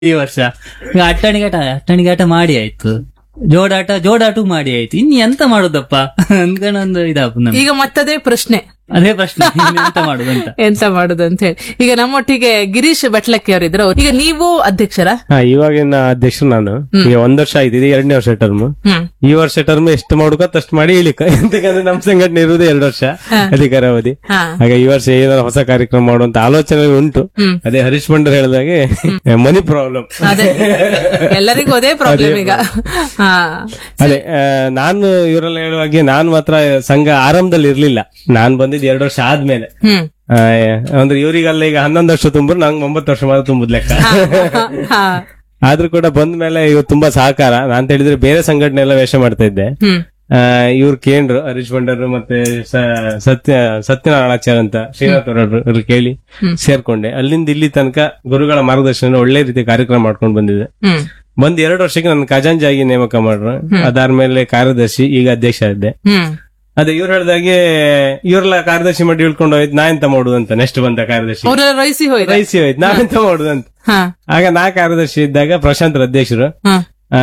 ಈ ವರ್ಷ ಈಗ ಅಟ್ಟಣಿಗಾಟ ಅಟ್ಟಣಿಗಾಟ ಮಾಡಿ ಆಯ್ತು ಜೋಡಾಟ ಜೋಡಾಟ ಮಾಡಿ ಆಯ್ತು ಇನ್ ಎಂತ ಮಾಡುದಪ್ಪ ಅನ್ಕೊಂಡ್ ಒಂದು ಇದಾಪ ನಮ್ಗೆ ಈಗ ಮತ್ತದೇ ಪ್ರಶ್ನೆ ಅದೇ ಪ್ರಶ್ನೆ ಇನ್ ಎಂತ ಮಾಡುದಂತ ಎಂತ ಮಾಡುದು ಅಂತ ಹೇಳಿ ಈಗ ನಮ್ಮೊಟ್ಟಿಗೆ ಗಿರೀಶ್ ಬೆಟ್ಲಕ್ಕಿ ಅವರಿದ್ರು ಈಗ ನೀವು ಅಧ್ಯಕ್ಷರ ಹಾ ಇವಾಗಿನ ಅಧ್ಯಕ್ಷರು ನಾನು ಈಗ ಒಂದ್ ವರ್ಷ ಆಯ್ತು ಇದು ಎರಡನೇ ವರ್ಷ ಟರ್ಮ್ ಹ್ಮ್ ಈ ವರ್ಷ ಟರ್ಮ್ ಎಷ್ಟು ಮಾಡುಕತ್ ಅಷ್ಟು ಮಾಡಿ ಇಳಿಕ ಎಂತಕ್ಕಂದ್ರೆ ನಮ್ ಸಂಘಟನೆ ಇರುವುದು ಎರಡು ವರ್ಷ ಅಧಿಕಾರಾವಧಿ ಹಾ ಹಾಗೆ ಈ ವರ್ಷ ಏನಾದ್ರು ಹೊಸ ಕಾರ್ಯಕ್ರಮ ಮಾಡುವಂತ ಆಲೋಚನೆ ಉಂಟು ಹ್ಮ್. ಅದೇ ಹರೀಶ್ ಬಂಡರ್ ಹೇಳಿದಾಗೆ ಮನಿ ಪ್ರಾಬ್ಲಮ್ ಅದೇ ಎಲ್ಲರಿಗೂ ಅದೇ ಪ್ರಾಬ್ಲಮ್ ಈಗ ಹಾ ಅದೇ ಆ, ನಾನು ಇವರೆಲ್ಲ ಹೇಳುವಾಗೆ ನಾನ್ ಮಾತ್ರ ಸಂಘ ಆರಂಭದಲ್ಲಿ ಇರ್ಲಿಲ್ಲ ನಾನ್ ಬಂದಿದ್ದು ಎರಡು ವರ್ಷ ಆದ್ಮೇಲೆ ಹ್ಮ್ ಆ, ಅಂದ್ರೆ ಇವರಿಗೆಲ್ಲ ಈಗ ಹನ್ನೊಂದು ವರ್ಷ ತುಂಬ್ರು ನಂಗೆ ಒಂಬತ್ತು ವರ್ಷ ಮಾತ್ರ ತುಂಬುದ್ ಲೆಕ್ಕ ಹಾ ಆದ್ರೂ ಕೂಡ ಬಂದ ಮೇಲೆ ಇವ್ರು ತುಂಬಾ ಸಹಕಾರ ನಾನ್ ಹೇಳಿದ್ರೆ ಬೇರೆ ಸಂಘಟನೆ ಎಲ್ಲ ವೇಷ ಮಾಡ್ತಾ ಇದ್ದೆ ಹ್ಮ್ ಆ, ಇವ್ರು ಕೇಂದ್ರ ಹರೀಶ್ ಬಂಡರು ಮತ್ತೆ ಸ- ಸತ್ಯ ಸತ್ಯನಾರಾಯಣಾಚಾರ್ಯ ಅಂತ ಶ್ರೀನಾಥ್ ಅವರು ಕೇಳಿ ಸೇರ್ಕೊಂಡೆ ಅಲ್ಲಿಂದ ಇಲ್ಲಿ ತನಕ ಗುರುಗಳ ಮಾರ್ಗದರ್ಶನ ಒಳ್ಳೆ ರೀತಿ ಕಾರ್ಯಕ್ರಮ ಮಾಡ್ಕೊಂಡು ಬಂದಿದೆ ಹ್ಮ್ ಬಂದ್ ಎರಡು ವರ್ಷಕ್ಕೆ ನನ್ನ ಖಜಾಂಜಾಗಿ ನೇಮಕ ಮಾಡ್ರು ಅದಾದ್ಮೇಲೆ ಕಾರ್ಯದರ್ಶಿ ಈಗ ಅಧ್ಯಕ್ಷ ಇದ್ದೆ ಹ್ಮ್ ಅದೇ ಇವ್ರು ಹೇಳ್ದಾಗೆ ಇವ್ರೆಲ್ಲ ಕಾರ್ಯದರ್ಶಿ ಮಾಡಿ ಇಳ್ಕೊಂಡು ಹೋಯ್ತು ನಾ ಎಂತ ಮಾಡುದು ಅಂತ ನೆಕ್ಸ್ಟ್ ಬಂದ ಕಾರ್ಯದರ್ಶಿ ಅವರೆಲ್ಲ ರೈಸಿ ಹೋಯ್ತು ರೈಸಿ ಹೋಯ್ತು ನಾವೆಂತ ಮಾಡುದು ಅಂತ ಹಾ ಆಗ ನಾ ಕಾರ್ಯದರ್ಶಿ ಇದ್ದಾಗ ಪ್ರಶಾಂತ್ ಅಧ್ಯಕ್ಷರು ಹಾ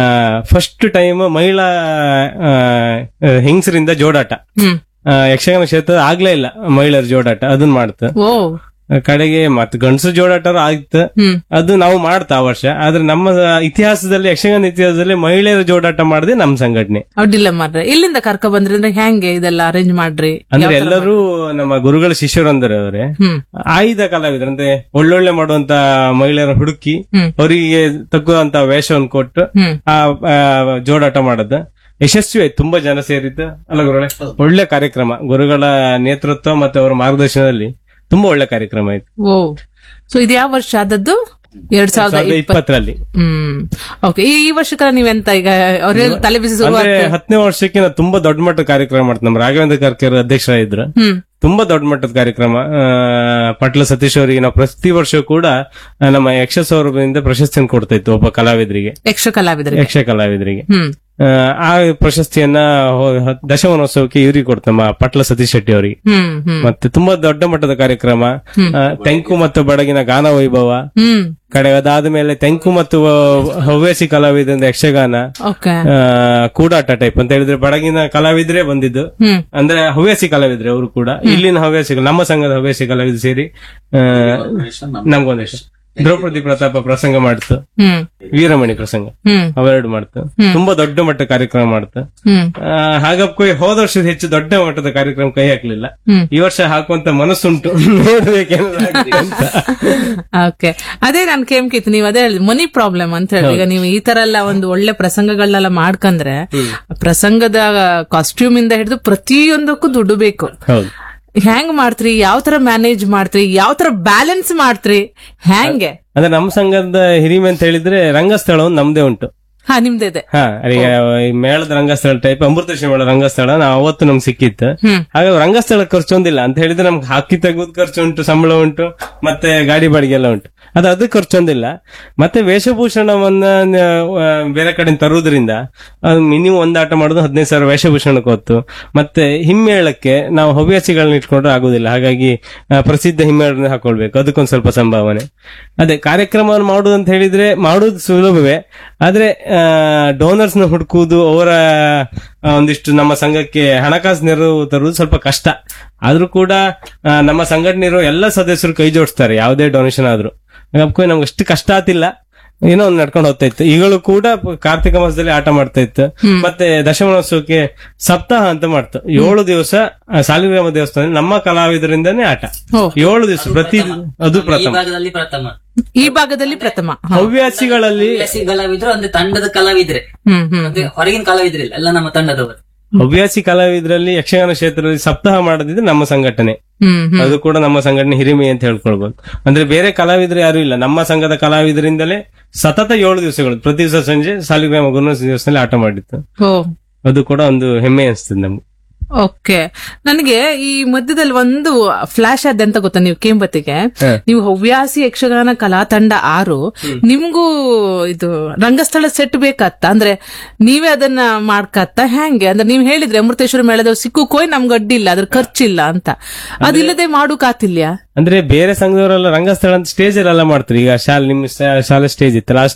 ಫಸ್ಟ್ ಟೈಮ್ ಮಹಿಳಾ ಆ, ಆ, ಹೆಂಗಸರಿಂದ ಜೋಡಾಟ ಹ್ಮ್ ಆ, ಯಕ್ಷಗಾನ ಕ್ಷೇತ್ರ ಆಗ್ಲೇ ಇಲ್ಲ ಮಹಿಳೆಯರ ಜೋಡಾಟ ಅದನ್ನ ಮಾಡ್ತು ಓ ಕಡೆಗೆ ಮತ್ ಗಂಡಸು ಜೋಡಾಟ ಆಯ್ತು ಹ್ಮ್ ಅದು ನಾವು ಮಾಡ್ತಾ ಆ ವರ್ಷ ಆದ್ರೆ ನಮ್ಮ ಇತಿಹಾಸದಲ್ಲಿ ಯಕ್ಷಗಾನ ಇತಿಹಾಸದಲ್ಲಿ ಮಹಿಳೆಯರ ಜೋಡಾಟ ಮಾಡದೆ ನಮ್ಮ ಸಂಘಟನೆ ಅಡ್ಡಿಲ್ಲ ಮಾರ್ರೆ ಇಲ್ಲಿಂದ ಕರ್ಕ ಬಂದ್ರಿ ಅಂದ್ರೆ ಹೆಂಗೆ ಇದೆಲ್ಲ ಅರೇಂಜ್ ಮಾಡ್ರಿ ಅಂದ್ರೆ ಎಲ್ಲರೂ ನಮ್ಮ ಗುರುಗಳ ಶಿಷ್ಯರು ಅಂದ್ರೆ ಅವರೇ ಹ್ಮ್ ಆಯ್ದ ಕಲಾವಿದ್ರು ಅಂದ್ರೆ ಒಳ್ಳೊಳ್ಳೆ ಮಾಡುವಂತ ಮಹಿಳೆಯರ ಹುಡುಕಿ ಹ್ಮ್. ಅವರಿಗೆ ತಕ್ಕುವಂತ ವೇಷವನ್ನು ಕೊಟ್ಟು ಹ್ಮ್ ಆ ಆ, ಜೋಡಾಟ ಮಾಡದ ಯಶಸ್ವಿ ಆಯ್ತು ತುಂಬಾ ಜನ ಸೇರಿತ್ತು ಅಲ್ಲ ಗುರುಗಳೇ ಒಳ್ಳೆ ಕಾರ್ಯಕ್ರಮ ಗುರುಗಳ ನೇತೃತ್ವ ಮತ್ತೆ ಅವರ ಮಾರ್ಗದರ್ಶನದಲ್ಲಿ ತುಂಬಾ ಒಳ್ಳೆ ಕಾರ್ಯಕ್ರಮ ಆಯ್ತು ಓ ಸೊ ಇದು ಯಾವ ವರ್ಷ ಆದದ್ದು ಎರಡ್ ಸಾವಿರದ ಸಾವಿರದ ಇಪ್ಪತ್ತು ಇಪ್ಪತ್ತರಲ್ಲಿ ಹ್ಮ್ ಓಕೆ ಈ ಈ ವರ್ಷಕ್ಕಲ್ಲ ನೀವೆಂತ ಈಗ ಅವ್ರೆಲ್ಲ ತಲೆ ಬಿಸಿ ಶುರು ಅಂದ್ರೆ ಹತ್ತನೇ ವರ್ಷಕ್ಕೆ ನಾವು ತುಂಬಾ ದೊಡ್ಡ ಮಟ್ಟದ ಕಾರ್ಯಕ್ರಮ ಮಾಡ್ತೀವಿ ನಮ್ಮ ರಾಘವೇಂದ್ರ ಕರ್ಕೇರ್ ಅಧ್ಯಕ್ಷರಾಗಿದ್ರು ಹ್ಮ್ ತುಂಬಾ ದೊಡ್ಡ ಮಟ್ಟದ ಕಾರ್ಯಕ್ರಮ ಆ, ಪಟ್ಲ ಸತೀಶ್ ಅವರಿಗೆ ನಾವು ಪ್ರತಿ ವರ್ಷ ಕೂಡ ಆ, ನಮ್ಮ ಯಕ್ಷ ಸೌರಭದಿಂದ ಪ್ರಶಸ್ತಿಯನ್ನು ಕೊಡ್ತಾ ಇತ್ತು ಒಬ್ಬ ಕಲಾವಿದರಿಗೆ ಯಕ್ಷ ಕಲಾವಿದರಿಗೆ ಯಕ್ಷ ಕಲಾವಿದರಿಗೆ ಹ್ಮ್ ಆ, ಆ ಪ್ರಶಸ್ತಿಯನ್ನ ಹೋ- ಹ- ದಶಮಾನೋತ್ಸವಕ್ಕೆ ಇವ್ರಿಗೆ ಕೊಡ್ತ ನಮ್ಮ ಪಟ್ಲ ಸತೀಶ್ ಶೆಟ್ಟಿ ಅವರಿಗೆ ಹ್ಮ್ ಹ್ಮ್ ಮತ್ತೆ ತುಂಬಾ ದೊಡ್ಡ ಮಟ್ಟದ ಕಾರ್ಯಕ್ರಮ ಆ, ತೆಂಕು ಮತ್ತು ಬಡಗಿನ ಗಾನ ವೈಭವ ಹ್ಮ್ ಕಡೆ ಅದಾದ್ಮೇಲೆ ತೆಂಕು ಮತ್ತು ವ- ಹವ್ಯಾಸಿ ಕಲಾವಿದರಿಂದ ಯಕ್ಷಗಾನ ಓಕೆ ಆ, ಕೂಡಾಟ ಟೈಪ್ ಅಂತ ಹೇಳಿದ್ರೆ ಬಡಗಿನ ಕಲಾವಿದ್ರೆ ಬಂದಿದ್ದು ಹ್ಮ್ ಅಂದ್ರೆ ಹವ್ಯಾಸಿ ಕಲಾವಿದ್ರೆ ಅವರು ಕೂಡ ಇಲ್ಲಿನ ಹವ್ಯಾಸಿಗಳು ನಮ್ಮ ಸಂಘದ ಹವ್ಯಾಸಿ ಕಲಾವಿದ್ರು ಸೇರಿ ಆ, ನಮ್ಗೊಂದೇಶ ದ್ರೌಪದಿ ಪ್ರತಾಪ ಪ್ರಸಂಗ ಮಾಡ್ತು ಹ್ಮ್ ವೀರಮಣಿ ಪ್ರಸಂಗ ಹ್ಮ್ ಅವೆರಡು ಮಾಡ್ತು ತುಂಬಾ ದೊಡ್ಡ ಮಟ್ಟ ಕಾರ್ಯಕ್ರಮ ಮಾಡ್ತು ಹ್ಮ್ ಆ, ಹಾಗಪ್ಪ ಹೋದ ವರ್ಷದ ಹೆಚ್ಚು ದೊಡ್ಡ ಮಟ್ಟದ ಕಾರ್ಯಕ್ರಮ ಕೈ ಹಾಕ್ಲಿಲ್ಲ ಹ್ಮ್. ಈ ವರ್ಷ ಹಾಕುವಂತ ಮನಸ್ಸುಂಟು ನೋಡ್ಬೇಕೇನಾಗುತ್ತೆ ಅಂತ ಓಕೆ ಅದೇ ನಾನು ಕೇಮ್ಕಿತ್ತು ನೀವು ಅದೇ ಹೇಳಿದ್ ಮನಿ ಪ್ರಾಬ್ಲಮ್ ಅಂತ ಹೇಳಿ ಈಗ ನೀವು ಈ ತರ ಎಲ್ಲ ಒಂದು ಒಳ್ಳೆ ಪ್ರಸಂಗಗಳನ್ನೆಲ್ಲ ಮಾಡ್ಕಂದ್ರೆ ಪ್ರಸಂಗದ ಕಾಸ್ಟ್ಯೂಮ್ ಇಂದ ಹಿಡಿದು ಪ್ರತಿಯೊಂದಕ್ಕೂ ದುಡ್ಡು ಬೇಕು ಹೌದು ಹೆಂಗ್ ಮಾಡ್ತ್ರಿ ಯಾವ ತರ ಮ್ಯಾನೇಜ್ ಮಾಡ್ತ್ರಿ ಯಾವ ತರ ಬ್ಯಾಲೆನ್ಸ್ ಮಾಡ್ತ್ರಿ ಹೆಂಗೆ ಅಂದ್ರೆ ನಮ್ಮ ಸಂಘದ ಹಿರಿಮೆ ಅಂತ ಹೇಳಿದ್ರೆ ರಂಗಸ್ಥಳ ಒಂದು ನಮ್ದೇ ಉಂಟು ಹಾ ನಿಮ್ದಿದೆ ಹಾ ಈಗ ಈ ಮೇಳದ ರಂಗಸ್ಥಳ ಟೈಪ್ ಅಮೃತಶ್ರೀ ಮೇಳ ರಂಗಸ್ಥಳ ನಾವು ಅವತ್ತು ನಮ್ಗೆ ಸಿಕ್ಕಿತ್ತು ಹ್ಮ್. ಹಾಗಾಗಿ ರಂಗಸ್ಥಳ ಖರ್ಚು ಒಂದಿಲ್ಲ ಅಂತ ಹೇಳಿದ್ರೆ ನಮ್ಗೆ ಹಾಕಿ ತೆಗೆದು ಖರ್ಚು ಉಂಟು ಸಂಬಳ ಉಂಟು ಮತ್ತೆ ಗಾಡಿ ಬಾಡಿಗೆ ಎಲ್ಲ ಉಂಟು ಅದು ಅದು ಖರ್ಚೊಂದಿಲ್ಲ ಮತ್ತೆ ವೇಷಭೂಷಣವನ್ನ ಆ, ಬೇರೆ ಕಡೆ ತರುವುದರಿಂದ ಮಿನಿಮಮ್ ಒಂದ್ ಆಟ ಮಾಡೋದು ಹದಿನೈದು ಸಾವಿರ ವೇಷಭೂಷಣಕ್ಕೆ ಹೊತ್ತು ಮತ್ತೆ ಹಿಮ್ಮೇಳಕ್ಕೆ ನಾವು ಹವ್ಯಾಸಿಗಳನ್ನ ಇಟ್ಕೊಂಡ್ರೆ ಆಗುದಿಲ್ಲ ಹಾಗಾಗಿ ಆ, ಪ್ರಸಿದ್ಧ ಹಿಮ್ಮೇಳನ್ನ ಹಾಕೊಳ್ಬೇಕು ಅದಕ್ಕೊಂದ್ ಸ್ವಲ್ಪ ಸಂಭಾವನೆ ಅದೇ ಕಾರ್ಯಕ್ರಮವನ್ನು ಮಾಡುದು ಅಂತ ಹೇಳಿದ್ರೆ ಮಾಡುದು ಸುಲಭವೇ ಆದ್ರೆ ಡೋನರ್ಸ್ ನ ಹುಡುಕುವುದು ಅವರ ಆ, ಒಂದಿಷ್ಟು ನಮ್ಮ ಸಂಘಕ್ಕೆ ಹಣಕಾಸು ನೆರವು ತರುವುದು ಸ್ವಲ್ಪ ಕಷ್ಟ ಆದ್ರೂ ಕೂಡ ಆ, ನಮ್ಮ ಸಂಘಟನೆ ಇರೋ ಎಲ್ಲ ಸದಸ್ಯರು ಕೈ ಜೋಡಿಸ್ತಾರೆ ಯಾವುದೇ ಡೊನೇಷನ್ ಆದ್ರೂ ಅದಕ್ಕೂ ನಮ್ಗೆ ಅಷ್ಟು ಕಷ್ಟ ಆತಿಲ್ಲ ಏನೋ ಒಂದು ನಡ್ಕೊಂಡು ಹೋಗ್ತಾ ಇತ್ತು ಈಗಳು ಕೂಡ ಪ- ಕಾರ್ತಿಕ ಮಾಸದಲ್ಲಿ ಆಟ ಮಾಡ್ತಾ ಇತ್ತು ಮತ್ತೆ ದಶಮಾನೋತ್ಸವಕ್ಕೆ ಸಪ್ತಾಹ ಅಂತ ಮಾಡ್ತು ಏಳು ದಿವಸ ಆ, ಸಾಲಿಗ್ರಾಮ ದೇವಸ್ಥಾನ ನಮ್ಮ ಕಲಾವಿದರಿಂದನೇ ಆಟ ಓ. ಏಳು ದಿವಸ ಪ್ರತಿ ಅದು ಈ ಪ್ರಥಮ ಭಾಗದಲ್ಲಿ ಪ್ರಥಮ ಈ ಭಾಗದಲ್ಲಿ ಪ್ರಥಮ ಹ. ಹವ್ಯಾಸಿಗಳಲ್ಲಿ ಹವ್ಯಾಸಿ ಕಲಾವಿದ್ರು ಅಂದ್ರೆ ತಂಡದ ಕಲಾವಿದ್ರೆ ಹ್ಮ್ ಹ್ಮ್ ಅಂದ್ರೆ ಹೊರಗಿನ ಕಲಾವಿದ್ರಿಲ್ಲ ಎಲ್ಲ ನಮ್ಮ ತಂಡದವರು ಹವ್ಯಾಸಿ ಕಲಾವಿದರಲ್ಲಿ ಯಕ್ಷಗಾನ ಕ್ಷೇತ್ರದಲ್ಲಿ ಸಪ್ತಾಹ ಮಾಡದಿದ್ರೆ ನಮ್ಮ ಸಂಘಟನೆ ಹ್ಮ್ ಹ್ಮ್ ಅದು ಕೂಡ ನಮ್ಮ ಸಂಘಟನೆ ಹಿರಿಮೆ ಅಂತ ಹೇಳ್ಕೊಳ್ಬಹುದು ಅಂದ್ರೆ ಬೇರೆ ಕಲಾವಿದರು ಯಾರು ಇಲ್ಲ ನಮ್ಮ ಸಂಘದ ಕಲಾವಿದರಿಂದಲೇ ಸತತ ಏಳು ದಿವಸಗಳು ಪ್ರತಿ ದಿವಸ ಸಂಜೆ ಸಾಲಿಗ್ರಾಮ ಗುರುನ ದೇವಸ್ಥಾನದಲ್ಲಿ ಆಟ ಮಾಡಿತ್ತು ಓ ಅದು ಕೂಡ ಒಂದು ಹೆಮ್ಮೆ ಅನಿಸ್ತದೆ ನಮ್ಗೆ ಓಕೆ ನನಗೆ ಈ ಮಧ್ಯದಲ್ಲಿ ಒಂದು ಫ್ಲಾಶ್ ಆದ ಅಂತ ಗೊತ್ತಾ ನೀವು ಕೇಂಬತ್ತಿಗೆ ನೀವು ಹವ್ಯಾಸಿ ಯಕ್ಷಗಾನ ಕಲಾ ತಂಡ ಆರು ನಿಮ್ಗೂ ಇದು ರಂಗಸ್ಥಳ ಸೆಟ್ ಬೇಕತ್ತ ಅಂದ್ರೆ ನೀವೇ ಅದನ್ನ ಮಾಡ್ಕತ್ತ ಹೆಂಗೆ ಅಂದ್ರೆ ನೀವ್ ಹೇಳಿದ್ರೆ ಅಮೃತೇಶ್ವರ ಮೇಳದವ್ರು ಸಿಕ್ಕುಕೋಯ್ ನಮ್ಗೆ ಅಡ್ಡಿಲ್ಲ ಅದ್ರ ಖರ್ಚಿಲ್ಲ ಅಂತ ಅದಿಲ್ಲದೆ ಮಾಡೋಕಾತಿಲ್ಯಾ ಅಂದ್ರೆ ಬೇರೆ ಸಂಘದವರೆಲ್ಲ ರಂಗಸ್ಥಳ ಅಂತ ಸ್ಟೇಜ್ ಎಲ್ಲ ಮಾಡ್ತಾರೆ ಈಗ ಶಾಲೆ ನಿಮ್ ಶಾ- ಶಾಲೆ ಸ್ಟೇಜ್ ಇತ್ತಲ್ಲ ಆ